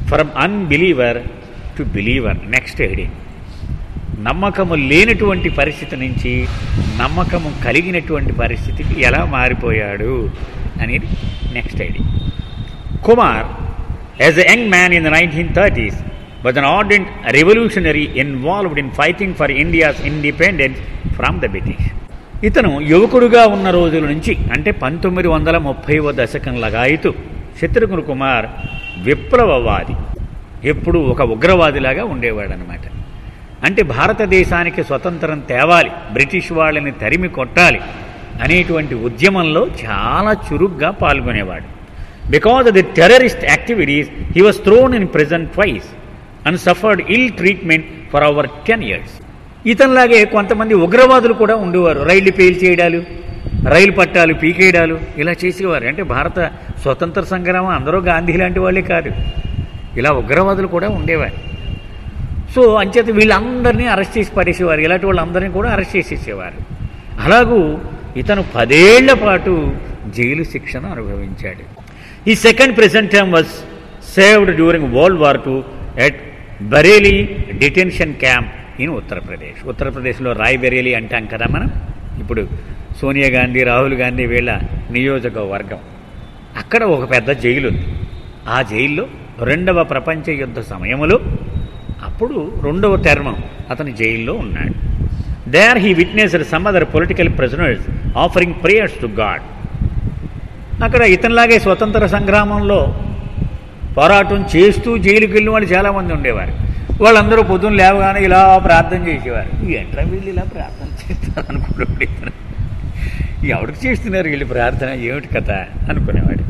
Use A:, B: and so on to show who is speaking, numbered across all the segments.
A: From unbeliever to believer next heading నమ్మకము లేనటువంటి పరిస్థితి నుంచి నమ్మకము కలిగినటువంటి పరిస్థితికి ఎలా మారిపోయాడు అనేది next ID Kumar as a young man in the nineteen thirties was an ardent revolutionary involved in fighting for India's independence from the British ఇతను యువకుడుగా ఉన్న రోజుల నుంచి అంటే పంతొమ్మిది వందల ముప్పైవ దశకం లగాయితూ శత్రుఘ్న కుమార్ విప్లవవాది ఎప్పుడు ఒక ఉగ్రవాదిలాగా ఉండేవాడనమాట అంటే భారతదేశానికి స్వతంత్రం తేవాలి బ్రిటిష్ వాళ్ళని తరిమి కొట్టాలి అనేటువంటి ఉద్యమంలో చాలా చురుగ్గా పాల్గొనేవాడు because of the terrorist activities he was thrown in prison twice and suffered ill treatment for over ten years ఇతనిలాగే కొంతమంది ఉగ్రవాదులు కూడా ఉండేవారు రైళ్లు పేల్ చేయడాలు రైలు పట్టాలు పీకేయడాలు ఇలా చేసేవారు అంటే భారత స్వతంత్ర సంగ్రామం అందరూ గాంధీ లాంటి వాళ్ళే కాదు ఇలా ఉగ్రవాదులు కూడా ఉండేవారు సో అంచేత వీళ్ళందరినీ అరెస్ట్ చేసి పడేసేవారు ఇలాంటి వాళ్ళందరినీ కూడా అరెస్ట్ చేసేసేవారు అలాగూ ఇతను పదేళ్ల పాటు జైలు శిక్షను అనుభవించాడు ఈ second present term was saved during world war two at Bareilly detention camp in Uttar Pradesh ఉత్తరప్రదేశ్లో రాయ్ బరేలీ అంటాం కదా మనం ఇప్పుడు సోనియా గాంధీ రాహుల్ గాంధీ వీళ్ళ నియోజకవర్గం అక్కడ ఒక పెద్ద జైలు ఉంది ఆ జైల్లో రెండవ ప్రపంచ యుద్ధ సమయంలో అప్పుడు రెండవ టర్మం అతను జైల్లో ఉన్నాడు there he witnessed some other political prisoners offering prayers to god అక్కడ ఇతనిలాగే స్వతంత్ర సంగ్రామంలో పోరాటం చేస్తూ జైలుకి వెళ్ళిన వాళ్ళు చాలామంది ఉండేవారు వాళ్ళందరూ పొద్దున్న లేవగానే ఇలా ప్రార్థన చేసేవారు ఏంట్రా వీళ్ళు ఇలా ప్రార్థన చేస్తారు అనుకునేవాడు ఇతను ఎవరికి చేస్తున్నారు వీళ్ళు ప్రార్థన ఏమిటి కథ అనుకునేవాడు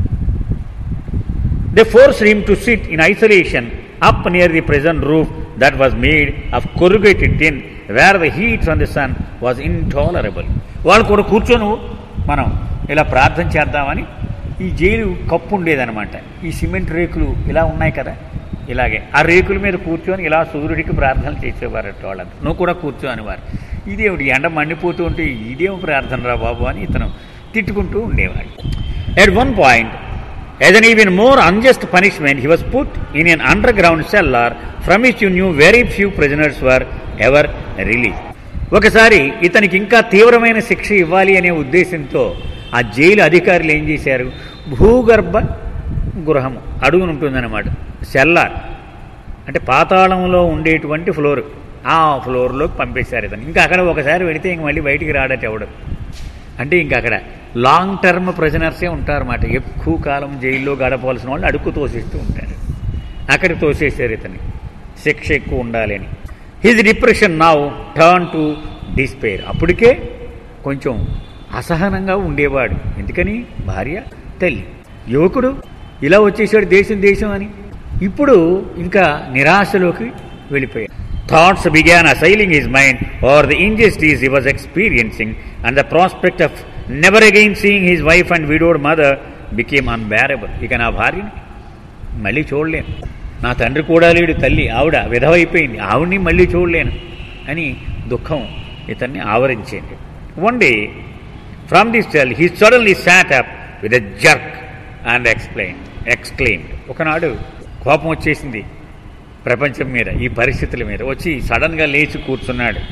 A: they forced him to sit in isolation up near the prison roof that was made of corrugated tin where the heat from the sun was intolerable వాళ్ళు కూడా కూర్చొని మనం ఇలా ప్రార్థన చేద్దామని ఈ జైలు కప్పు ఉండేదనమాట ఈ సిమెంట్ రేకులు ఇలా ఉన్నాయి కదా ఇలాగే ఆ రేకుల మీద కూర్చొని ఇలా సూర్యుడికి ప్రార్థనలు చేసేవారు వాళ్ళంతా నువ్వు కూడా కూర్చో అనేవారు ఇదేమిటి ఎండ మండిపోతూ ఉంటే ఇదేం ప్రార్థన రా బాబు అని ఇతను తిట్టుకుంటూ ఉండేవాడు at one point As an even more unjust punishment, he was put in an underground cellar from which you knew very few prisoners were ever released. ఒకసారి ఇతనికి ఇంకా తీవ్రమైన శిక్ష ఇవ్వాలి అనే ఉద్దేశంతో ఆ జైలు అధికారులు ఏం చేశారు భూగర్భ గృహము అడుగున ఉంటుందన్నమాట సెల్లార్ అంటే పాతాళంలో ఉండేటువంటి ఫ్లోర్ ఆ ఫ్లోర్లోకి పంపేశారు ఇతను ఇంకా అక్కడ ఒకసారి వెడితే ఇంక మళ్ళీ బయటికి రాడట ఎవడు అంటే ఇంక అక్కడ లాంగ్ టర్మ్ ప్రెజనర్సే ఉంటారన్నమాట ఎక్కువ కాలం జైల్లో గడపవలసిన వాళ్ళు అడుక్కు తోసేస్తూ ఉంటారు అక్కడికి తోసేసారు ఇతన్ని శిక్ష ఎక్కువ ఉండాలి అని his depression now turn to despair అప్పటికే కొంచెం అసహనంగా ఉండేవాడు ఎందుకని భార్య తల్లి యువకుడు ఇలా వచ్చేసాడు దేశం దేశం అని ఇప్పుడు ఇంకా నిరాశలోకి వెళ్ళిపోయాడు thoughts began assailing his mind over the injustice he was experiencing and the prospect of never again seeing his wife and widowed mother became unbearable ఇక నా భార్యని మళ్ళీ చూడలేను నా తండ్రి కూడా లేడు తల్లి ఆవిడ విధవైపోయింది ఆవిడ్ని మళ్ళీ చూడలేను అని దుఃఖం ఇతన్ని ఆవరించింది one day from this tell he suddenly sat up with a jerk and explain exclaimed ఒకనాడు కోపం వచ్చేసింది ప్రపంచం మీద ఈ పరిస్థితుల మీద వచ్చి సడన్గా లేచి కూర్చున్నాడు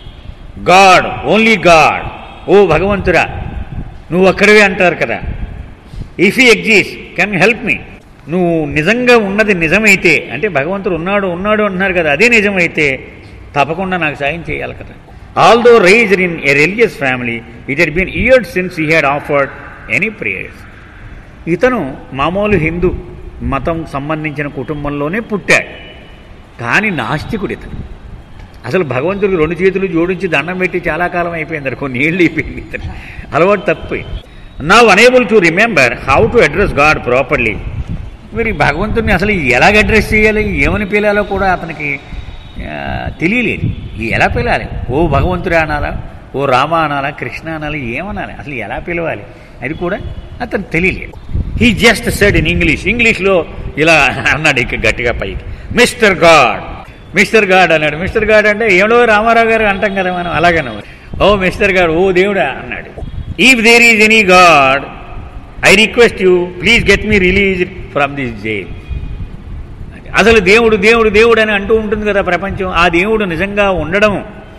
A: గాడ్ ఓన్లీ గాడ్ ఓ భగవంతురా నువ్వు ఒక్కడివే అంటారు కదా ఇఫ్ ఈ ఎగ్జిస్ట్ కెన్ హెల్ప్ మీ నువ్వు నిజంగా ఉన్నది నిజమైతే అంటే భగవంతుడు ఉన్నాడు ఉన్నాడు అంటున్నారు కదా అదే నిజమైతే తప్పకుండా నాకు సాయం చేయాలి కదా although raised in a religious family it had been years since he had offered any prayers ఇతను మామూలు హిందూ మతం సంబంధించిన కుటుంబంలోనే పుట్టాడు కానీ నాస్తికుడు ఇతను అసలు భగవంతుడికి రెండు చేతులు జోడించి దండం పెట్టి చాలా కాలం అయిపోయింది అది కొన్ని ఏళ్ళు అయిపోయింది ఇతను అలవాటు తప్పిపోయింది నా unable to remember how to address god properly మరి భగవంతుడిని అసలు ఎలాగ అడ్రస్ చేయాలి ఏమని పిలాలో కూడా అతనికి ఆ, తెలియలేదు ఈ ఎలా పిలాలి ఓ భగవంతుడే అనాలా ఓ రామ అనాలా కృష్ణ అనాలి ఏమనాలి అసలు ఎలా పిలవాలి అది కూడా అతను తెలియలేదు he just said in English ఇంగ్లీష్లో ఇలా అన్నాడు ఇక గట్టిగా పైకి మిస్టర్ గాడ్ మిస్టర్ గాడ్ అన్నాడు మిస్టర్ గాడ్ అంటే ఏడో రామారావు గారు అంటాం కదా మనం అలాగనే ఓ మిస్టర్ గాడ్ ఓ దేవుడా అన్నాడు if there is any god I request you please get me release from this jail అసలు దేవుడు దేవుడు దేవుడు అని అంటూ ఉంటుంది కదా ప్రపంచం ఆ దేవుడు నిజంగా ఉండడం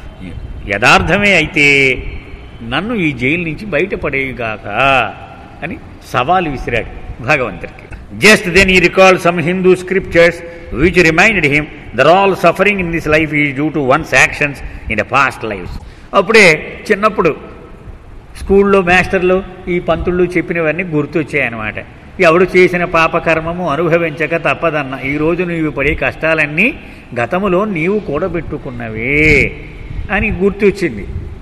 A: యథార్థమే అయితే నన్ను ఈ జైలు నుంచి బయటపడేయుగాక అని సవాలు విసిరాడు భగవంతుడికి just then he recall some Hindu scriptures which reminded him that all suffering in this life is due to one's actions in the past lives అప్పుడే చిన్నప్పుడు స్కూల్లో మాస్టర్లు ఈ పంతుళ్ళు చెప్పినవన్నీ గుర్తొచ్చాయన్నమాట ఎవడు చేసిన పాపకర్మము అనుభవించక తప్పదన్న ఈరోజు నీవు పడే కష్టాలన్నీ గతములో నీవు కూడబెట్టుకున్నవే అని గుర్తొచ్చింది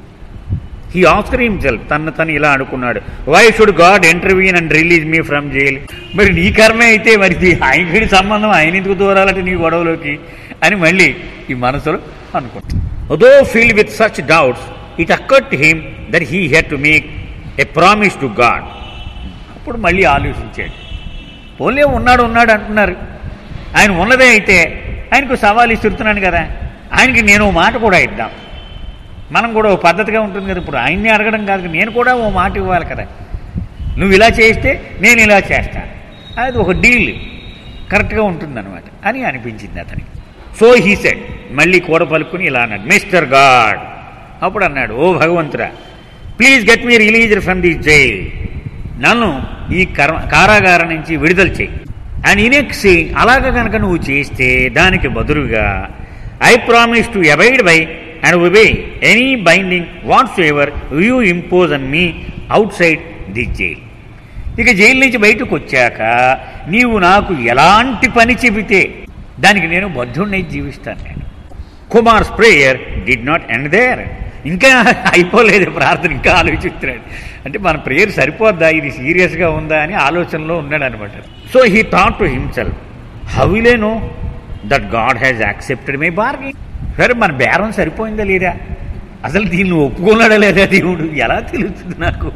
A: హీ ఆస్కర్ హిమ్సెల్ఫ్ తను తను ఇలా అనుకున్నాడు why should god intervene and release me from jail మరి నీ కర్మే అయితే మరి ఇది ఆయనకి సంబంధం ఆయన ఎందుకు దూరాలంటే నీ గొడవలోకి అని మళ్ళీ ఈ మనసులో అనుకుంటాడు though filled with such doubts it occurred to him that he had to make a promise to god అప్పుడు మళ్ళీ ఆలోచించాడు పోలే ఉన్నాడు ఉన్నాడు అంటున్నారు ఆయన ఉన్నదే అయితే ఆయనకు సవాల్ ఇస్తున్నాను కదా ఆయనకి నేను ఓ మాట కూడా ఇద్దాం మనం కూడా ఓ పద్ధతిగా ఉంటుంది కదా ఇప్పుడు ఆయన్ని అడగడం కాదు కదా, నేను కూడా ఓ మాట ఇవ్వాలి కదా నువ్వు ఇలా చేస్తే నేను ఇలా చేస్తాను అది ఒక డీల్ కరెక్ట్గా ఉంటుందన్నమాట అని అనిపించింది అతనికి సో హీ సెడ్ మళ్ళీ కూడ పలుకుని ఇలా అన్నాడు మిస్టర్ గాడ్ అప్పుడు అన్నాడు ఓ భగవంతురా please get me released from the jail నన్ను ఈ కర్మ కారాగారం నుంచి విడుదల చేయి అండ్ ఇనెక్సి అలాగ కనుక నువ్వు చేస్తే దానికి బదులుగా I promise to abide by and obey any binding whatsoever you impose on me outside the jail ఇక జైలు నుంచి బయటకు వచ్చాక నీవు నాకు ఎలాంటి పని చెబితే దానికి నేను బద్ధుడిని జీవిస్తాను నేను Kumar's prayer did not end there ఇంకా అయిపోలేదు ప్రార్థన ఇంకా ఆలోచిస్తున్నాడు అంటే మన ప్రేయర్ సరిపోద్దా ఇది సీరియస్గా ఉందా అని ఆలోచనలో ఉన్నాడు అనమాట so he thought to himself how will I know that god has accepted my bargain సరే మన బేరం సరిపోయిందా లేదా అసలు దీన్ని ఒప్పుకున్నాడా లేదా దేవుడు ఎలా తెలుస్తుంది నాకు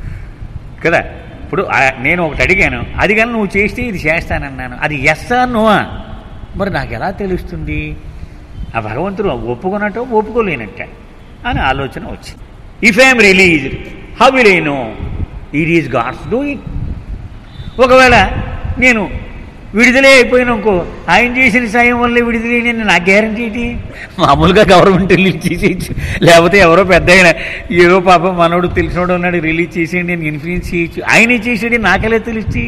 A: కదా ఇప్పుడు ఆ- నేను ఒకటి అడిగాను అది కానీ నువ్వు చేస్తే ఇది చేస్తానన్నాను అది ఎస్ నువ్వా మరి నాకు ఎలా తెలుస్తుంది ఆ భగవంతుడు ఒప్పుకున్నట్టు ఒప్పుకోలేనట్ట అని ఆలోచన వచ్చింది if I'm released how will I know it is god's doing ఒకవేళ నేను విడుదలే అయిపోయినాకో ఆయన చేసిన సాయం వల్ల విడుదలైన నా గ్యారంటీ ఏంటి మామూలుగా గవర్నమెంట్ రిలీజ్ చేసేయచ్చు లేకపోతే ఎవరో పెద్ద ఆయన ఏదో పాపం మనోడు తెలిసినోడు ఉన్నాడు రిలీజ్ చేసేయండి నేను ఇన్ఫ్లుయెన్స్ చేయొచ్చు ఆయనే చేసేది నాకెలా తెలుస్తుంది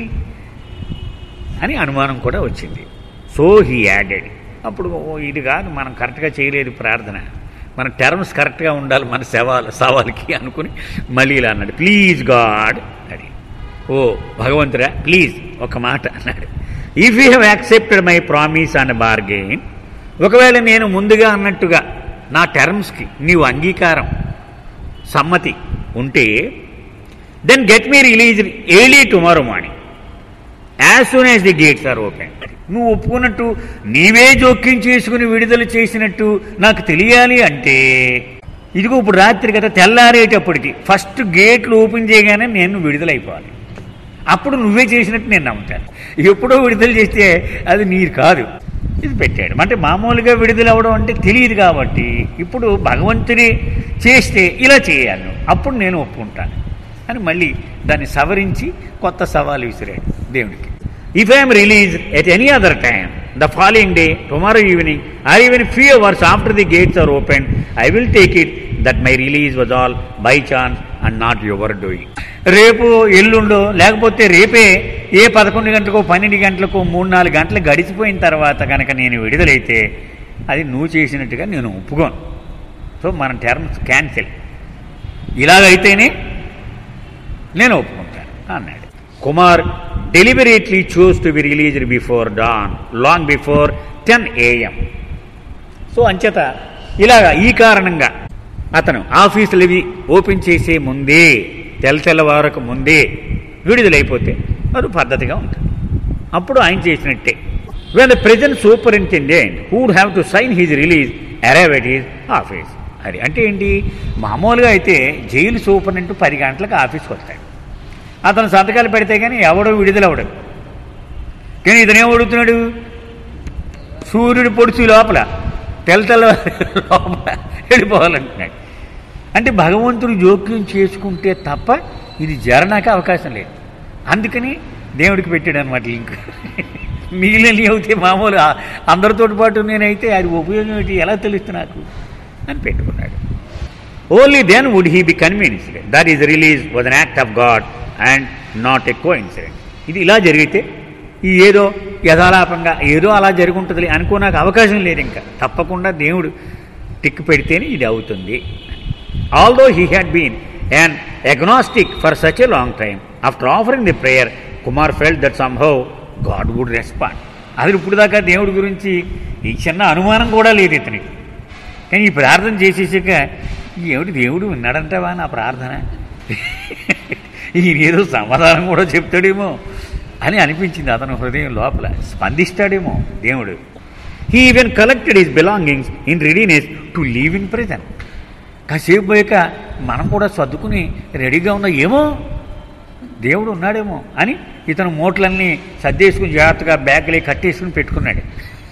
A: అని అనుమానం కూడా వచ్చింది సో హీ యాడెడ్ అప్పుడు ఓ ఇది కాదు మనం కరెక్ట్గా చేయలేదు ప్రార్థన మన టర్మ్స్ కరెక్ట్గా ఉండాలి మన సవాల్ సవాల్కి అనుకుని మళ్ళీ ఇలా అన్నాడు ప్లీజ్ గాడ్ అది ఓ భగవంతుడా ప్లీజ్ ఒక మాట అన్నాడు if you have accepted my promise and bargain ఒకవేళ నేను ముందుగా అన్నట్టుగా నా టర్మ్స్కి నీవు అంగీకారం సమ్మతి ఉంటే then get me release early tomorrow morning as soon as the gates are open నువ్వు ఒప్పుకున్నట్టు నీవే జోక్యం చేసుకుని విడుదల చేసినట్టు నాకు తెలియాలి అంటే ఇదిగో ఇప్పుడు రాత్రి కదా తెల్లారేటప్పటికి ఫస్ట్ గేట్లు ఓపెన్ చేయగానే నేను విడుదలైపోవాలి అప్పుడు నువ్వే చేసినట్టు నేను నమ్ముతాను ఎప్పుడో విడుదల చేస్తే అది నీరు కాదు ఇది పెట్టాడు అంటే మామూలుగా విడుదల అవ్వడం అంటే తెలియదు కాబట్టి ఇప్పుడు భగవంతుని చేస్తే ఇలా చేయాలి నువ్వు. అప్పుడు నేను ఒప్పుకుంటాను అని మళ్ళీ దాన్ని సవరించి కొత్త సవాలు విసిరాడు దేవుడికి if I'm release at any other time the following day tomorrow evening or even few hours after the gates are open I will take it that my release was all by chance and not your doing రేపు ఎల్లుండో లేకపోతే రేపే ఏ పదకొండు గంటలకో పన్నెండు గంటలకో మూడు నాలుగు గంటలు గడిచిపోయిన తర్వాత కనుక నేను విడుదలైతే అది నువ్వు చేసినట్టుగా నేను ఒప్పుకోను సో మన టర్మ్స్ క్యాన్సిల్ ఇలాగైతేనే నేను ఒప్పుకుంటాను అన్నాడు Kumar deliberately choose to be released before dawn long before ten AM so అంచేత ఇలాగా ఈ కారణంగా అతను ఆఫీసులు ఇవి ఓపెన్ చేసే ముందే తెల్ల తెల్లవారకు ముందే విడుదలైపోతే అది పద్ధతిగా ఉంటుంది అప్పుడు ఆయన చేసినట్టే when the prison superintendent who'd have to sign his release arrive at his office అది అంటే ఏంటి మామూలుగా అయితే జైలు సూపరింటెండెంట్ పది గంటలకు ఆఫీస్కి వస్తాడు అతను సంతకాలు పెడితే కానీ ఎవడో విడుదలవడు కానీ ఇతనేం అడుగుతున్నాడు సూర్యుడు పొడుచు లోపల తెల్ల తెల్ల లోపల వెళ్ళిపోవాలంటున్నాడు అంటే భగవంతుడు జోక్యం చేసుకుంటే తప్ప ఇది జరనాక అవకాశం లేదు అందుకని దేవుడికి పెట్టాడు అనమాట లింక్ మిగిలినవి అవుతే మామూలు ఆ- అందరితో పాటు నేనైతే అది ఉపయోగం ఏంటి ఎలా తెలుస్తుంది నాకు అని పెట్టుకున్నాడు only then would he be convinced that his release was an act of god and not a coincidence ఇది ఇలా జరిగితే ఈ ఏదో యథాలాపంగా ఏదో అలా జరుగుంటుంది అనుకోనాకు అవకాశం లేదు ఇంకా తప్పకుండా దేవుడు టిక్ పెడితేనే ఇది అవుతుంది although he had been an agnostic for such a long time after offering the prayer Kumar felt that somehow god would respond అసలు ఇప్పుడు దాకా దేవుడి గురించి ఈ చిన్న అనుమానం కూడా లేదు ఇతనికి కానీ ఈ ప్రార్థన చేసేసాక ఏమిటి దేవుడు విన్నాడంటావా నా ప్రార్థన ఈయన ఏదో సమాధానం కూడా చెప్తాడేమో అని అనిపించింది అతను హృదయం లోపల స్పందిస్తాడేమో దేవుడు he even collected his belongings in readiness to leave in prison కాసేపు పోయాక మనం కూడా సర్దుకుని రెడీగా ఉన్న ఏమో దేవుడు ఉన్నాడేమో అని ఇతను మూటలన్నీ సర్దేసుకుని జాగ్రత్తగా బ్యాగ్లే కట్టేసుకుని పెట్టుకున్నాడు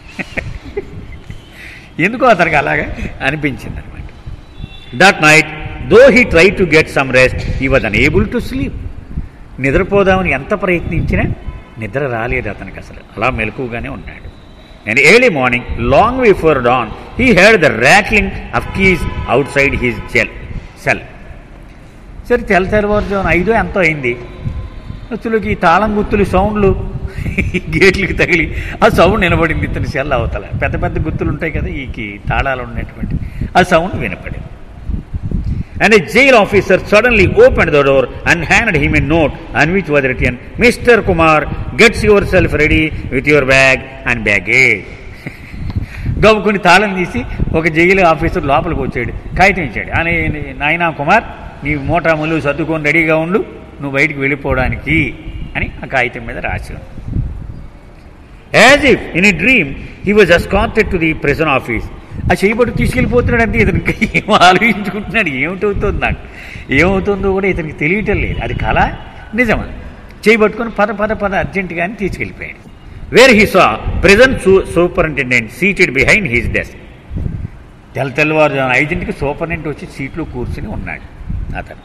A: ఎందుకో అతనికి అలాగా అనిపించింది అనమాట that night though he try to get some rest he was unable to sleep నిద్రపోదామని ఎంత ప్రయత్నించినా నిద్ర రాలేదు అతనికి అసలు అలా మెలకుగానే ఉన్నాడు and early morning long before dawn he heard the rattling of keys అవుట్ సైడ్ హీస్ జెల్ సెల్ సరే తెల్ల తెల్లవారుజామున ఐదో ఎంతో అయింది వచ్చులకి ఈ తాళం గుత్తులు సౌండ్లు గేట్లకి తగిలి ఆ సౌండ్ వినబడింది ఇతని సెల్ అవతల పెద్ద పెద్ద గుత్తులు ఉంటాయి కదా ఈకి తాళాలు ఉన్నటువంటి ఆ సౌండ్ వినపడింది And a jail officer suddenly opened the door and handed him a note on which was written, Mr. Kumar, get yourself ready with your bag and baggage. గవ్వుకుని తాళం తీసి ఒక జైలు ఆఫీసర్ లోపలికి వచ్చాడు కాగితం ఇచ్చాడు అని నాయనా కుమార్ నీ మోటా ముళ్ళు సర్దుకొని రెడీగా ఉండు నువ్వు బయటికి వెళ్ళిపోవడానికి అని ఆ కాగితం మీద రాసి ఉంది as if in a dream he was escorted to the prison office ఆ చేయబట్టు తీసుకెళ్ళిపోతున్నాడు అంటే ఇతనికి ఏం ఆలోచించుకుంటున్నాడు ఏమిటవుతుంది నాకు ఏమవుతుందో కూడా ఇతనికి తెలియటం లేదు అది కళ నిజమా చేయబట్టుకొని పద పద పద అర్జెంటుగా అని తీసుకెళ్ళిపోయాడు where he saw prison superintendent seated behind his desk తెల్ల తెల్లవారుజామున ఐదింటికి సూపరింటెండెంట్ వచ్చి సీట్లో కూర్చుని ఉన్నాడు అతను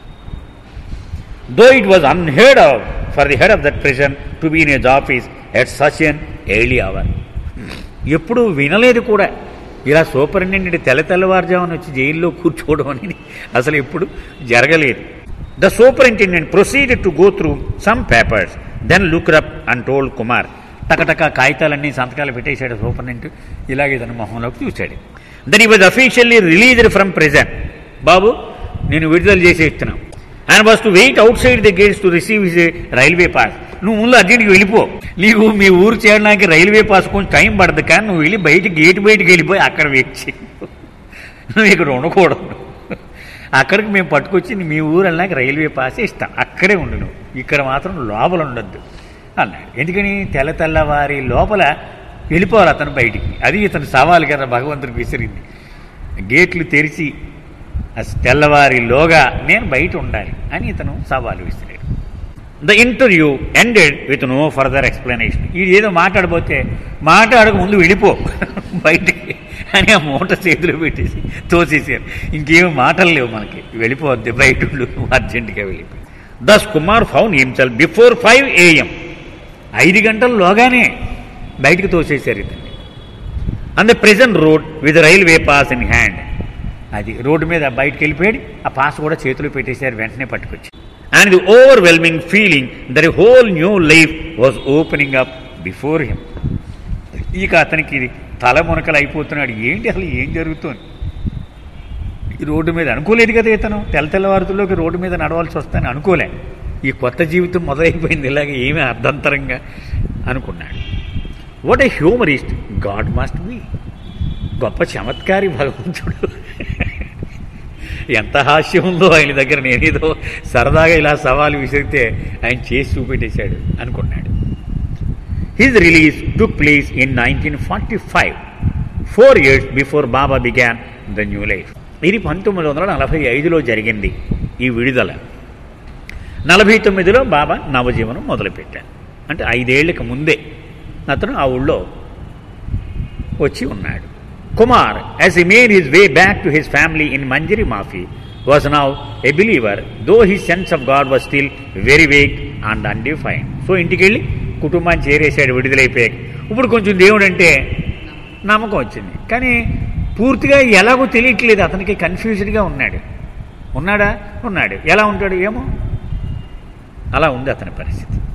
A: though it was unheard of for the head of that prison to be in his office at such an early hour ఎప్పుడు వినలేదు కూడా ఇలా సూపరింటెండెంట్ తెల్ల తెల్లవారుజామున వచ్చి జైల్లో కూర్చోవడం అనేది అసలు ఎప్పుడు జరగలేదు the superintendent proceeded to go through some papers then look up and told Kumar టకటక కాగితాలన్నీ సంతకాలు పెట్టేశాడు సూపరింటెండెంట్ ఇలాగే తన మొహంలోకి చూశాడు then he was officially released from prison బాబు నేను విడుదల చేసి ఇస్తున్నాను and was to wait outside the gates to receive his railway pass నువ్వు ముందు అర్జెంట్కి వెళ్ళిపో నీకు మీ ఊరు చేరడానికి రైల్వే పాస్ కొంచెం టైం పడదు కానీ నువ్వు వెళ్ళి బయట గేట్ బయటికి వెళ్ళిపోయి అక్కడ వెయిట్ చేయి నువ్వు ఇక్కడ ఉండకూడదు అక్కడికి మేము పట్టుకొచ్చి మీ ఊరు వెళ్ళడానికి రైల్వే పాస్ ఇస్తాం అక్కడే ఉండు నువ్వు ఇక్కడ మాత్రం లోపల ఉండొద్దు అన్నాడు ఎందుకని తెల్ల తెల్లవారి లోపల వెళ్ళిపోవాలి అతను బయటికి అది ఇతను సవాలు కదా భగవంతునికి విసిరింది గేట్లు తెరిచి అసలు తెల్లవారిలోగా నేను బయట ఉండాలి అని ఇతను సవాలు విసిరాడు the interview ended with no further explanation ఇది ఏదో మాట్లాడబోతే మాట్లాడక ముందు వెళ్ళిపో బయటికి అని ఆ మూట చేతిలో పెట్టేసి తోసేసారు ఇంకేం మాటలు లేవు మనకి వెళ్ళిపోద్ది బయట ఉండు అర్జెంటుగా వెళ్ళిపోయి thus Kumar found himself before five AM ఐదు గంటల్లోగానే బయటికి తోసేశారు ఇతన్ని and the prison road with railway pass in hand అది రోడ్డు మీద బయటకు వెళ్ళిపోయాడు ఆ పాస్ కూడా చేతిలో పెట్టేశారు వెంటనే పట్టుకొచ్చి and the overwhelming feeling that whole new life was opening up before him ఇక అతనికి ఇది తల మునకలు అయిపోతున్నాడు ఏంటి అసలు ఏం జరుగుతుంది ఈ రోడ్డు మీద అనుకోలేదు కదా ఇతను తెల్ల తెల్లవారుతుల్లోకి రోడ్డు మీద నడవాల్సి వస్తానని అనుకోలే ఈ కొత్త జీవితం మొదలైపోయింది ఇలాగ ఏమీ అర్ధంతరంగా అనుకున్నాడు what a humorist god must be గొప్ప చమత్కారి భగవంతుడు ఎంత హాస్యం ఉందో ఆయన దగ్గర నేనేదో సరదాగా ఇలా సవాలు విసిరితే ఆయన చేసి చూపెట్టేశాడు అనుకున్నాడు his release took place in nineteen forty five four years before Baba began the new life ఇది పంతొమ్మిది వందల నలభై ఐదులో జరిగింది ఈ విడుదల నలభై తొమ్మిదిలో బాబా నవజీవనం మొదలుపెట్టాడు అంటే ఐదేళ్లకు ముందే అతను ఆ ఊళ్ళో వచ్చి ఉన్నాడు Kumar as he made his way back to his family in Manjari Mafi was now a believer, though his sense of God was still very vague and undefined. So ఇంటికి వెళ్ళి కుటుంబాన్ని చేరేశాడు విడుదలైపోయాక ఇప్పుడు కొంచెం దేవుడు అంటే నమ్మకం వచ్చింది కానీ పూర్తిగా ఎలాగో తెలియట్లేదు అతనికి కన్ఫ్యూజ్డ్గా ఉన్నాడు ఉన్నాడా ఉన్నాడు ఎలా ఉంటాడు ఏమో అలా ఉంది అతని పరిస్థితి